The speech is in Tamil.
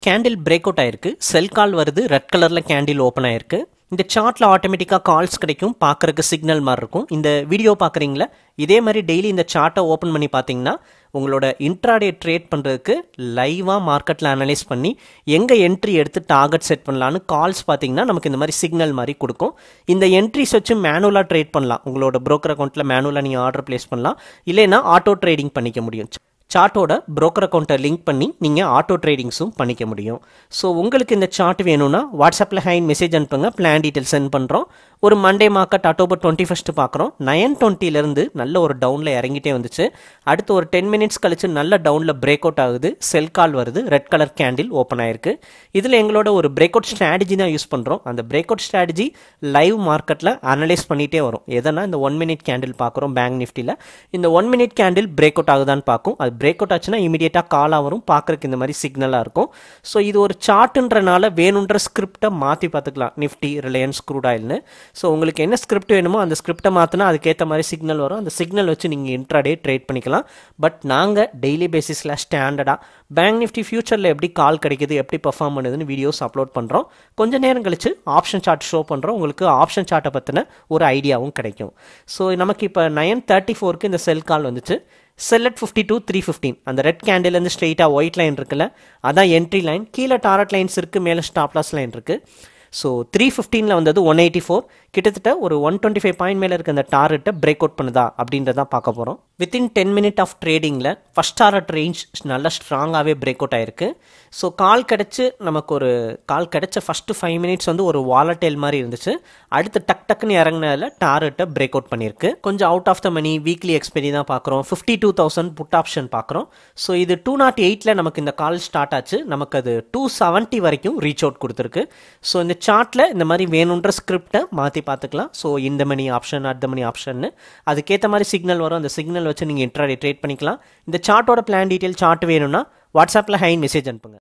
கேண்டில் பிரேக் அவுட் ஆயிருக்கு செல் கால் வருது ரெட் கலரில் கேண்டில் ஓப்பன் ஆயிருக்கு இந்த சார்ட்டில் ஆட்டோமேட்டிக்காக கால்ஸ் கிடைக்கும் பார்க்குறக்கு சிக்னல் மாதிரி இருக்கும் இந்த வீடியோ பார்க்குறீங்களா இதே மாதிரி டெய்லி இந்த சார்ட்டை ஓப்பன் பண்ணி பார்த்தீங்கன்னா உங்களோட இன்ட்ராடே ட்ரேட் பண்ணுறதுக்கு லைவாக மார்க்கெட்டில் அனலைஸ் பண்ணி எங்கே என்ட்ரி எடுத்து டார்கெட் செட் பண்ணலான்னு கால்ஸ் பார்த்தீங்கன்னா நமக்கு இந்த மாதிரி சிக்னல் மாதிரி கொடுக்கும் இந்த என்ட்ரிஸ் வச்சு மேனுவலாக ட்ரேட் பண்ணலாம் உங்களோட broker அக்கௌண்ட்டில் மேனுவலாக நீங்கள் ஆர்டர் ப்ளேஸ் பண்ணலாம் இல்லைன்னா ஆட்டோ ட்ரேடிங் பண்ணிக்க முடியும் சார்ட்டோட broker அக்கௌண்ட்டை லிங்க் பண்ணி நீங்கள் ஆட்டோ ட்ரேடிங்ஸும் பண்ணிக்க முடியும் ஸோ உங்களுக்கு இந்த சார்ட் வேணும்னா வாட்ஸ்அப்பில் ஹைன் மெசேஜ் அனுப்புங்க பிளான் டீட்டெயில் சென்ட் பண்ணுறோம் ஒரு Monday market October twenty first பார்க்குறோம் நயன் டுவெண்ட்டிலேருந்து நல்ல ஒரு டவுனில் இறங்கிட்டே வந்துச்சு அடுத்து ஒரு டென் மினிட்ஸ் கழிச்சு நல்ல டவுனில் பிரேக் அவுட் ஆகுது செல் கால் வருது ரெட் கலர் கேண்டில் ஓப்பன் ஆயிருக்கு இதில் எங்களோட ஒரு பிரேக் அவுட் ஸ்ட்ராட்டஜி தான் யூஸ் பண்ணுறோம் அந்த பிரேக் அவுட் ஸ்ட்ராட்டஜி லைவ் மார்க்கெட்டில் அனலைஸ் பண்ணிகிட்டே வரும் எதனா இந்த ஒன் மினிட் கேண்டில் பார்க்குறோம் பேங்க் நிஃப்டியில் இந்த one minute candle break out ஆகுதான்னு பார்க்கும் அது பிரேக் அவுட் ஆச்சுன்னா இமீடியட்டாக காலாக வரும் பார்க்குறக்கு இந்த மாதிரி சிக்னலாக இருக்கும் ஸோ இது ஒரு சார்ட்டுன்றனால வேணுன்ற ஸ்கிரிப்டை மாற்றி பார்த்துக்கலாம் நிஃப்டி ரிலையன்ஸ் க்ரூட் ஆயில்னு ஸோ உங்களுக்கு என்ன ஸ்கிரிப்ட் வேணுமோ அந்த ஸ்கிரிப்டை மாற்றினா அதுக்கேற்ற மாதிரி சிக்னல் வரும் அந்த சிக்னல் வச்சு நீங்கள் இன்ட்ராடே ட்ரேட் பண்ணிக்கலாம் பட் நாங்கள் டெய்லி பேசிஸில் ஸ்டாண்டர்டாக பேங்க் நிஃப்டி ஃபியூச்சரில் எப்படி கால் கிடைக்குது எப்படி பெர்ஃபார்ம் பண்ணுதுன்னு வீடியோஸ் அப்லோட் பண்ணுறோம் கொஞ்ச நேரம் கழிச்சு ஆப்ஷன் சார்ட் ஷோ பண்ணுறோம் உங்களுக்கு ஆப்ஷன் சார்ட்டை பற்றின ஒரு ஐடியாவும் கிடைக்கும் ஸோ நமக்கு இப்போ நயன் தேர்ட்டி ஃபோருக்கு இந்த செல் கால் வந்துச்சு sell at fifty two three fifteen அந்த ரெட் கேண்டிலேருந்து ஸ்ட்ரெயிட்டாக ஒயிட் லைன் இருக்குல்ல அதான் என்ட்ரி லைன் கீழே டாரட் லைன்ஸ் இருக்குது மேலே ஸ்டாப் லாஸ் லைன் இருக்குது ஸோ த்ரீ ஃபிஃப்டீனில் வந்தது ஒன் எயிட்டி ஃபோர் கிட்டத்தட்ட ஒரு ஒன் டுவெண்ட்டி ஃபைவ் பாயிண்ட் மேலே இருக்க அந்த டார்கெட்டை பிரேக் அவுட் பண்ணுதா அப்படின்றத பார்க்க போகிறோம் வித்தின் டென் மினிட் ஆஃப் ட்ரேடிங்கில் ஃபஸ்ட் டாரட் ரேஞ்ச் நல்லா ஸ்ட்ராங்காகவே பிரேக் அவுட் ஆயிருக்கு ஸோ கால் கிடச்சி நமக்கு ஒரு கால் கிடச்ச ஃபஸ்ட்டு ஃபைவ் மினிட்ஸ் வந்து ஒரு வாலட்டேல் மாதிரி இருந்துச்சு அடுத்து டக் டக்குன்னு இறங்கினதில் டார்கெட்டை பிரேக் அவுட் பண்ணியிருக்கு கொஞ்சம் out of the money weekly expiry தான் பார்க்குறோம் fifty two thousand put option பார்க்குறோம் ஸோ இது டூ நாட் எயிட்டில் நமக்கு இந்த கால் ஸ்டார்ட் ஆச்சு நமக்கு அது டூ செவன்ட்டி வரைக்கும் ரீச் அவுட் கொடுத்துருக்கு ஸோ இந்த சார்ட்டில் இந்த மாதிரி வேணுன்ற ஸ்கிரிப்டை மாற்றி பார்த்துக்கலாம் ஸோ இந்த மணி ஆப்ஷன் அடுத்த மணி ஆப்ஷன்னு அதுக்கேற்ற மாதிரி சிக்னல் வரும் அந்த சிக்னல் வச்சு நீங்கள் இன்ட்ராடே ட்ரேட் பண்ணிக்கலாம் இந்த சார்ட்டோட பிளான் டீட்டெயில் சார்ட் வேணும்னா வாட்ஸ்அப்பில் ஹைன் மெசேஜ் அனுப்புங்க